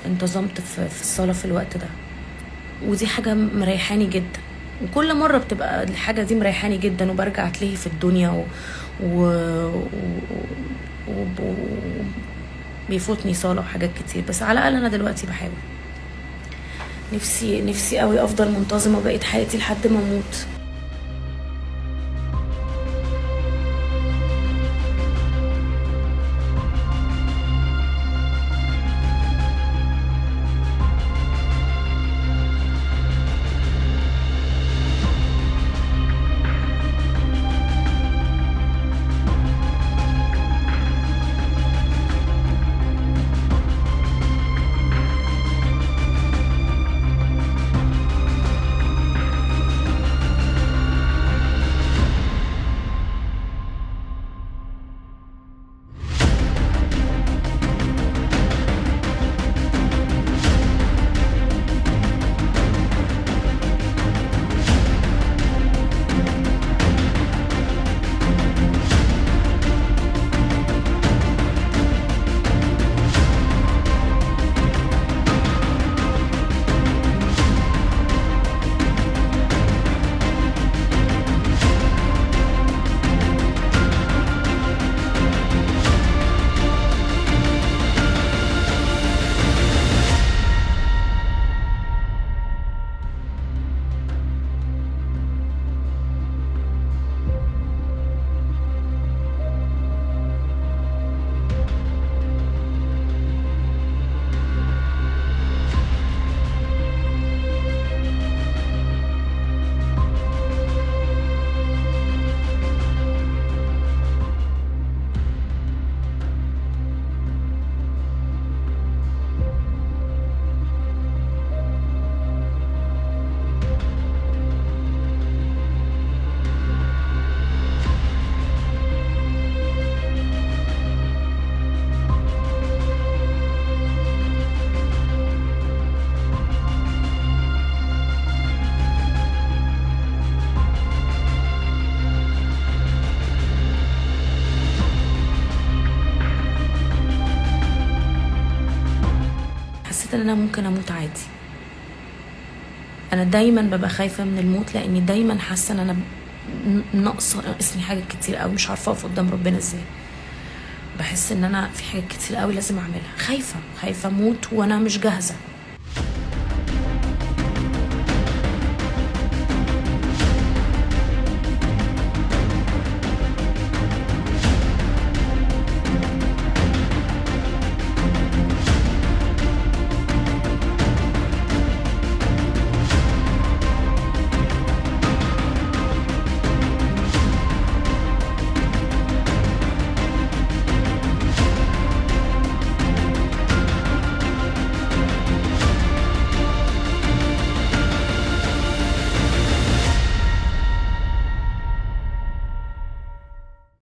انتظمت في في الصلاه في الوقت ده ودي حاجه مريحاني جدا وكل مره بتبقى الحاجه دي مريحاني جدا وبرجع اتلهي في الدنيا و... و... و... و... بيفوتني صلاه وحاجات كتير بس على الاقل انا دلوقتي بحاول نفسي نفسي قوي افضل منتظمه بقيه حياتي لحد ما اموت حسيت ان انا ممكن اموت عادي انا دايما ببقى خايفه من الموت لاني دايما حاسه ان انا ن- ناقصه ناقصني حاجات كتير قوي مش عارفه اقف قدام ربنا ازاي بحس ان انا في حاجات كتير قوي لازم اعملها خايفه خايفه اموت وانا مش جاهزه